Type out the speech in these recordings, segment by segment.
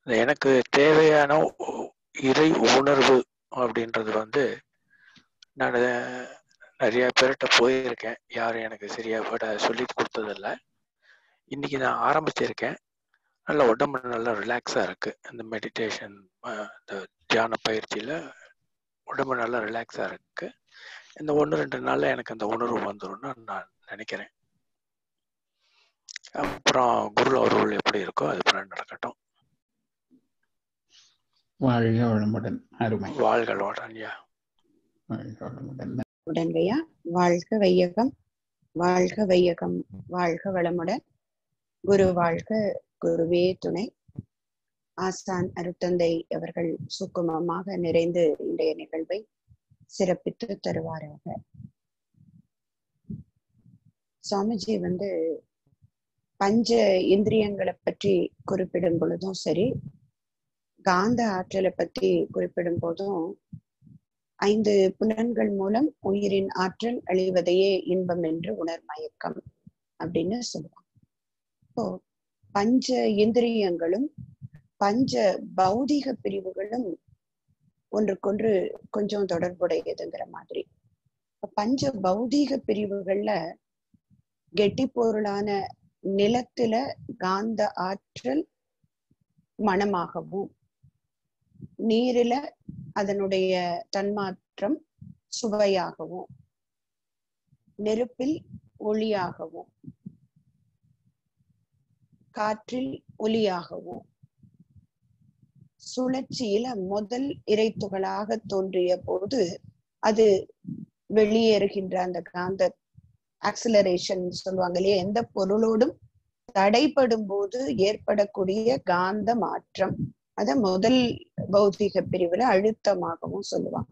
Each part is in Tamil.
எனக்கு தேவையான உ- இறை உணர்வு அப்படின்றது வந்து நான் நிறைய பேர்கிட்ட போயிருக்கேன் யாரும் எனக்கு சரியா விட சொல்லி கொடுத்ததில்ல இன்னைக்கு நான் ஆரம்பிச்சிருக்கேன் நல்ல உடம்பு நல்லா ரிலாக்ஸாக இருக்கு இந்த மெடிடேஷன் இந்த தியான பயிற்சியில் உடம்பு நல்லா ரிலாக்ஸாக இருக்கு இந்த ஒன்று ரெண்டு நாளில் எனக்கு அந்த உணர்வு வந்துரும்னு நான் நினைக்கிறேன் அப்புறம் குரு அவர்கள் எப்படி இருக்கோ அது போல நடக்கட்டும் வாழ்க வளமுடன் அருமை வாழ்களோட ஐயா வாழ்க வளமுடன் உடன்கையா வாழ்க வையகம் வாழ்க வையகம் வாழ்க வளமுடன் குரு வாழ்க குருவே துணை ஆசான் அருத்தந்தை அவர்கள் சுக்குமமாக நிறைந்து இன்றைய நிகழ்வை சிறப்பித்து தருவாராக சுவாமிஜி வந்து பஞ்ச இந்திரியங்களை பற்றி குறிப்பிடும் பொழுதும் சரி காந்த ஆற்றலை பத்தி குறிப்பிடும் போதும் ஐந்து புலன்கள் மூலம் உயிரின் ஆற்றல் அழிவதையே இன்பம் என்று உணர் மயக்கம் அப்படின்னு சொல்லுவாங்க இப்போ பஞ்ச இந்திரியங்களும் பஞ்ச பௌதிக பிரிவுகளும் ஒன்றுக்கொன்று கொஞ்சம் தொடர்புடையதுங்கிற மாதிரி இப்ப பஞ்ச பௌதீக பிரிவுகள்ல கெட்டி பொருளான நிலத்துல காந்த ஆற்றல் மணமாகவும் நீரில அதனுடைய தன்மாற்றம் சுவையாகவும் நெருப்பில் ஒளியாகவும் காற்றில் ஒலியாகவும் சுழற்சியில முதல் இறைத்துகளாக தோன்றிய போது அது வெளியேறுகின்ற அந்த காந்த ஆக்சிலரேஷன் சொல்லுவாங்க இல்லையா எந்த பொருளோடும் தடைப்படும் போது ஏற்படக்கூடிய காந்த மாற்றம் அத முதல் பௌதிக பிரிவுல அழுத்தமாகவும் சொல்லுவாங்க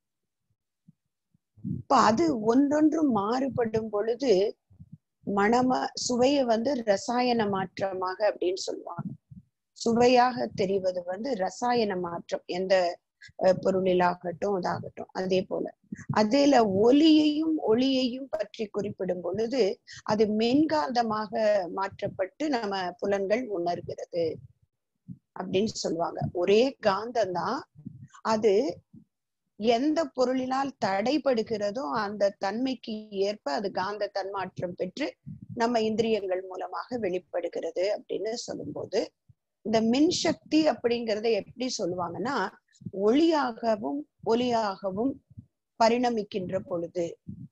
இப்ப அது ஒன்றொன்று மாறுபடும் பொழுது மணம சுவைய வந்து ரசாயன மாற்றமாக அப்படின்னு சொல்லுவாங்க சுவையாக தெரிவது வந்து ரசாயன மாற்றம் எந்த அஹ், பொருளிலாகட்டும் இதாகட்டும் அதே போல அதுல ஒலியையும் ஒளியையும் பற்றி குறிப்பிடும் பொழுது அது மென்காந்தமாக மாற்றப்பட்டு நம்ம புலன்கள் உணர்கிறது அப்படின்னு சொல்லுவாங்க ஒரே காந்தம் தான் அது எந்த பொருளினால் தடைபடுகிறதோ அந்த தன்மைக்கு ஏற்ப அது காந்த தன்மாற்றம் பெற்று நம்ம இந்திரியங்கள் மூலமாக வெளிப்படுகிறது அப்படின்னு சொல்லும்போது இந்த மின்சக்தி அப்படிங்கறத எப்படி சொல்லுவாங்கன்னா ஒளியாகவும் ஒலியாகவும் பரிணமிக்கின்ற பொழுது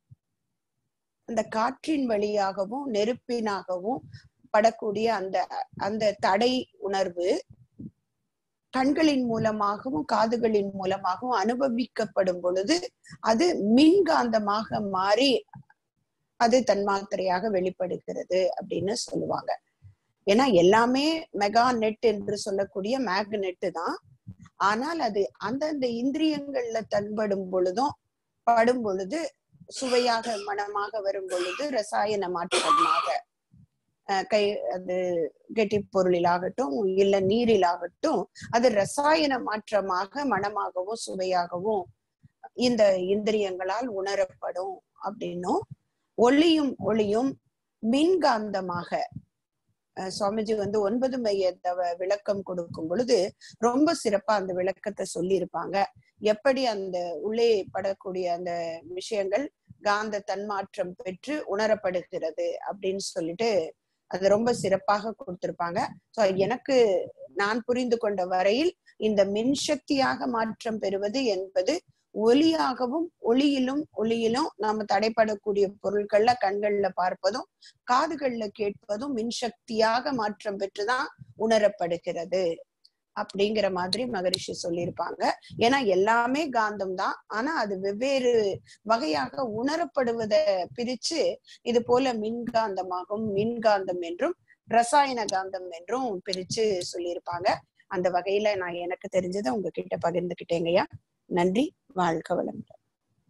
அந்த காற்றின் வழியாகவும் நெருப்பினாகவும் படக்கூடிய அந்த அந்த தடை உணர்வு கண்களின் மூலமாகவும் காதுகளின் மூலமாகவும் அனுபவிக்கப்படும் பொழுது அது மின்காந்தமாக மாறி அது தன்மாத்திரையாக வெளிப்படுகிறது அப்படின்னு சொல்லுவாங்க ஏன்னா எல்லாமே மெகா நெட் என்று சொல்லக்கூடிய மேக்னெட் தான் ஆனால் அது அந்தந்த இந்திரியங்கள்ல தன்படும் பொழுதும் படும் பொழுது சுவையாக மனமாக வரும் பொழுது ரசாயன மாற்றமாக அஹ், கை அது கெட்டி பொருளிலாகட்டும் இல்ல நீரிலாகட்டும் அது ரசாயன மாற்றமாக மனமாகவும் சுவையாகவும் இந்த இந்திரியங்களால் உணரப்படும் அப்படின்னும் ஒளியும் ஒளியும் மின்காந்தமாக அஹ், சுவாமிஜி வந்து ஒன்பது மைய தவ விளக்கம் கொடுக்கும் பொழுது ரொம்ப சிறப்பா அந்த விளக்கத்தை சொல்லி இருப்பாங்க எப்படி அந்த உள்ளே படக்கூடிய அந்த விஷயங்கள் காந்த தன்மாற்றம் பெற்று உணரப்படுகிறது அப்படின்னு சொல்லிட்டு அது ரொம்ப சிறப்பாக கொடுத்திருப்பாங்க சோ எனக்கு நான் புரிந்து கொண்ட வரையில் இந்த மின்சக்தியாக மாற்றம் பெறுவது என்பது ஒலியாகவும் ஒளியிலும் ஒளியிலும் நாம தடைப்படக்கூடிய பொருட்கள்ல கண்கள்ல பார்ப்பதும் காதுகள்ல கேட்பதும் மின்சக்தியாக மாற்றம் பெற்றுதான் உணரப்படுகிறது அப்படிங்கிற மாதிரி மகரிஷி சொல்லியிருப்பாங்க ஏன்னா எல்லாமே காந்தம் தான் ஆனா அது வெவ்வேறு வகையாக உணரப்படுவதை பிரிச்சு இது போல மின்காந்தமாகும் மின்காந்தம் என்றும் ரசாயன காந்தம் என்றும் பிரிச்சு சொல்லியிருப்பாங்க அந்த வகையில நான் எனக்கு தெரிஞ்சதை உங்ககிட்ட பகிர்ந்துக்கிட்டேங்கய்யா நன்றி வாழ்க வளமுடன்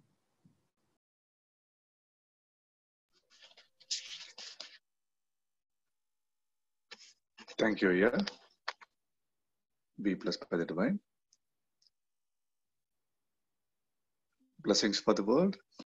Thank you, Aya. Be blessed by the divine. Blessings for the world.